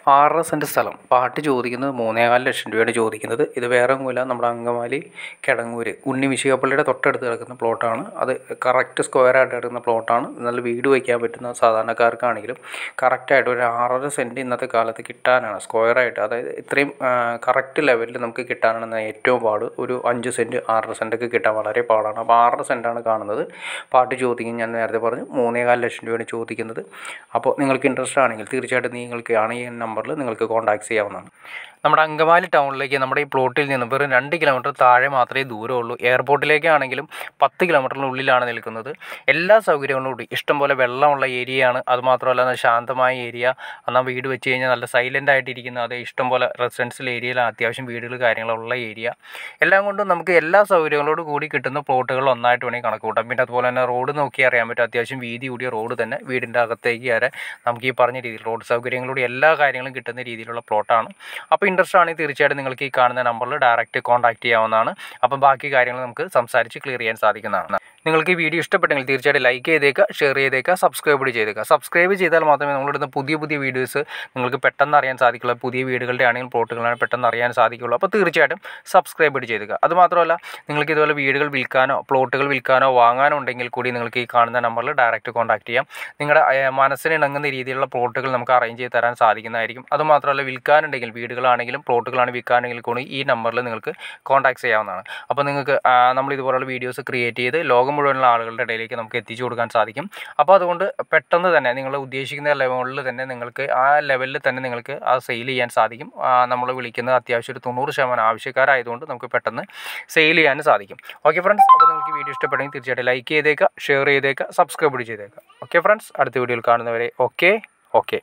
ആറര സെൻറ്റ് സ്ഥലം പാട്ട് ചോദിക്കുന്നത് മൂന്നേകാല് ലക്ഷം രൂപയാണ് ചോദിക്കുന്നത് ഇത് വേറെ ഒന്നുമില്ല നമ്മുടെ അങ്കമാലി കിടങ്ങൂര് ഉണ്ണി വിശികപ്പള്ളിയുടെ തൊട്ടടുത്ത് കിടക്കുന്ന പ്ലോട്ടാണ് അത് കറക്റ്റ് സ്ക്വയർ ആയിട്ട് കിടക്കുന്ന പ്ലോട്ടാണ് നല്ല വീട് വയ്ക്കാൻ പറ്റുന്ന സാധാരണക്കാർക്കാണെങ്കിലും കറക്റ്റായിട്ട് ഒരു ആറര സെൻറ്റ് ഇന്നത്തെ കാലത്ത് കിട്ടാനാണ് സ്ക്വയറായിട്ട് അതായത് ഇത്രയും കറക്റ്റ് ലെവലിൽ നമുക്ക് കിട്ടാനാണ് ഏറ്റവും പാട് ഒരു അഞ്ച് സെൻറ്റ് ആറര സെൻറ്റൊക്കെ കിട്ടാൻ വളരെ പാടാണ് അപ്പോൾ ആറര സെൻറ്റാണ് കാണുന്നത് പാട്ട് ചോദിക്കും ഞാൻ നേരത്തെ പറഞ്ഞു മൂന്നേകാല് ലക്ഷം രൂപയാണ് ചോദിക്കുന്നത് അപ്പോൾ നിങ്ങൾക്ക് ഇൻട്രസ്റ്റ് ആണെങ്കിൽ തീർച്ചയായിട്ടും നിങ്ങൾക്ക് ആണ് ഈ നമ്പറിൽ നിങ്ങൾക്ക് കോൺടാക്ട് ചെയ്യാവുന്നതാണ് നമ്മുടെ അങ്കമാലി ടൗണിലേക്ക് നമ്മുടെ ഈ പ്ലോട്ടിൽ നിന്ന് വെറും രണ്ട് കിലോമീറ്റർ താഴെ മാത്രമേ ദൂരമുള്ളൂ എയർപോർട്ടിലേക്കാണെങ്കിലും പത്ത് കിലോമീറ്ററിനുള്ളിലാണ് നിൽക്കുന്നത് എല്ലാ സൗകര്യങ്ങളും കൂടി ഇഷ്ടംപോലെ വെള്ളമുള്ള ഏരിയയാണ് അതുമാത്രമല്ല നല്ല ശാന്തമായ ഏരിയ എന്നാൽ വീട് വെച്ച് കഴിഞ്ഞാൽ നല്ല സൈലൻ്റ് ആയിട്ടിരിക്കുന്ന അതേ ഇഷ്ടംപോലെ റെസിഡൻഷ്യൽ ഏരിയയിലാണ് അത്യാവശ്യം വീടുകൾ കാര്യങ്ങളുള്ള ഏരിയ എല്ലാം കൊണ്ടും നമുക്ക് എല്ലാ സൗകര്യങ്ങളോട് കൂടി കിട്ടുന്ന പ്ലോട്ടുകൾ ഒന്നായിട്ട് വേണമെങ്കിൽ കണക്ക് കൂട്ടാം പിന്നെ അതുപോലെ തന്നെ റോഡ് നോക്കി അറിയാൻ പറ്റും അത്യാവശ്യം വീതി കൂടിയ റോഡ് തന്നെ വീടിൻ്റെ അകത്തേക്ക് വരെ നമുക്ക് ഈ പറഞ്ഞ രീതിയിൽ റോഡ് സൗകര്യങ്ങളോട് എല്ലാ കാര്യങ്ങളും കിട്ടുന്ന രീതിയിലുള്ള പ്ലോട്ടാണ് അപ്പോൾ ഇൻട്രസ്റ്റ് ആണെങ്കിൽ തീർച്ചയായിട്ടും നിങ്ങൾക്ക് ഈ കാണുന്ന നമ്പറിൽ ഡയറക്റ്റ് കോൺടാക്ട് ചെയ്യാവുന്നതാണ് അപ്പോൾ ബാക്കി കാര്യങ്ങൾ നമുക്ക് സംസാരിച്ച് ക്ലിയർ ചെയ്യാൻ സാധിക്കുന്നതാണ് നിങ്ങൾക്ക് ഈ വീഡിയോ ഇഷ്ടപ്പെട്ടെങ്കിൽ തീർച്ചയായിട്ടും ലൈക്ക് ചെയ്തേക്കുക ഷെയർ ചെയ്തേക്കുക സബ്സ്ക്രൈബ് കൂടി ചെയ്തേക്കുക സബ്സ്ക്രൈബ് ചെയ്താൽ മാത്രമേ നമ്മളിടുന്ന പുതിയ പുതിയ വീഡിയോസ് നിങ്ങൾക്ക് പെട്ടെന്ന് അറിയാൻ സാധിക്കുള്ളൂ പുതിയ വീടുകളുടെ ആണെങ്കിലും പ്ലോട്ടുകളാണ് പെട്ടെന്ന് അറിയാൻ സാധിക്കുള്ളൂ അപ്പോൾ തീർച്ചയായിട്ടും സബ്സ്ക്രൈബ് കൂടി ചെയ്തേക്കുക അതുമാത്രമല്ല നിങ്ങൾക്ക് ഇതുപോലെ വീടുകൾ വിൽക്കാനോ പ്ലോട്ടുകൾ വിൽക്കാനോ വാങ്ങാനോ ഉണ്ടെങ്കിൽ കൂടി നിങ്ങൾക്ക് ഈ കാണുന്ന നമ്പറിൽ ഡയറക്റ്റ് കോൺടാക്ട് ചെയ്യാം നിങ്ങളുടെ ഏഹ്, മനസ്സിന് ഇണങ്ങുന്ന രീതിയിലുള്ള പ്ലോട്ടുകൾ നമുക്ക് അറേഞ്ച് ചെയ്ത് തരാൻ സാധിക്കുന്നതായിരിക്കും അതുമാത്രമല്ല വിൽക്കാനുണ്ടെങ്കിൽ വീടുകളാണെങ്കിലും പ്ലോട്ടുകളാണ് വിൽക്കാനെങ്കിൽ കൂടി ഈ നമ്പറിൽ നിങ്ങൾക്ക് കോൺടാക്ട് ചെയ്യാവുന്നതാണ് അപ്പോൾ നിങ്ങൾക്ക് ആ, നമ്മൾ ഇതുപോലുള്ള വീഡിയോസ് ക്രിയേറ്റ് ചെയ്ത് ലോകം മുഴുവനുള്ള ആളുകളുടെ ഇടയിലേക്ക് നമുക്ക് എത്തിച്ചു കൊടുക്കാൻ സാധിക്കും അപ്പോൾ അതുകൊണ്ട് പെട്ടെന്ന് തന്നെ നിങ്ങൾ ഉദ്ദേശിക്കുന്ന ലെവലിൽ തന്നെ നിങ്ങൾക്ക് ആ ലെവലിൽ തന്നെ നിങ്ങൾക്ക് ആ സെയിൽ ചെയ്യാൻ സാധിക്കും നമ്മൾ വിളിക്കുന്നത് അത്യാവശ്യം ഒരു തൊണ്ണൂറ് ശതമാനം ആവശ്യക്കാരായതുകൊണ്ട് നമുക്ക് പെട്ടെന്ന് സെയിൽ ചെയ്യാനും സാധിക്കും ഓക്കെ ഫ്രണ്ട്സ് അപ്പോൾ നിങ്ങൾക്ക് വീഡിയോ ഇഷ്ടപ്പെട്ടെങ്കിൽ തീർച്ചയായിട്ടും ലൈക്ക് ചെയ്തേക്കുക ഷെയർ ചെയ്തേക്കുക സബ്സ്ക്രൈബ് കൂടി ചെയ്തേക്കുക ഓക്കെ ഫ്രണ്ട്സ് അടുത്ത വീഡിയോയിൽ കാണുന്നവരെ okay okay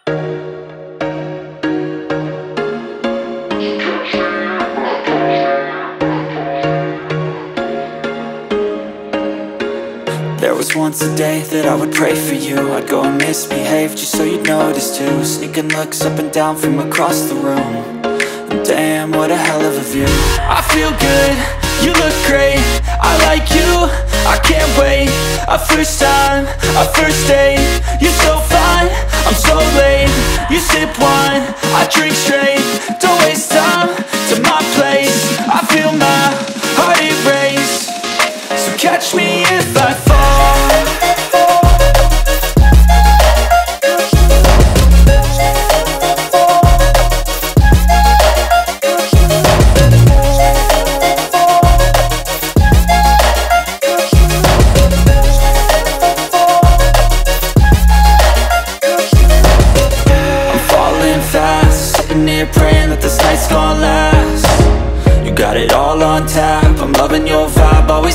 There was once a day that I would pray for you I'd go and misbehave just so you'd notice too Sneaking looks up and down from across the room And damn, what a hell of a view I feel good, you look great I like you, I can't wait A first time, a first date You're so fine, I'm so late You sip wine, I drink straight Don't waste time to my place I feel my heart erase so catch me if I fall I'm falling fast Sitting here praying that this night's gonna last You got it all on tap I'm loving your vibe, always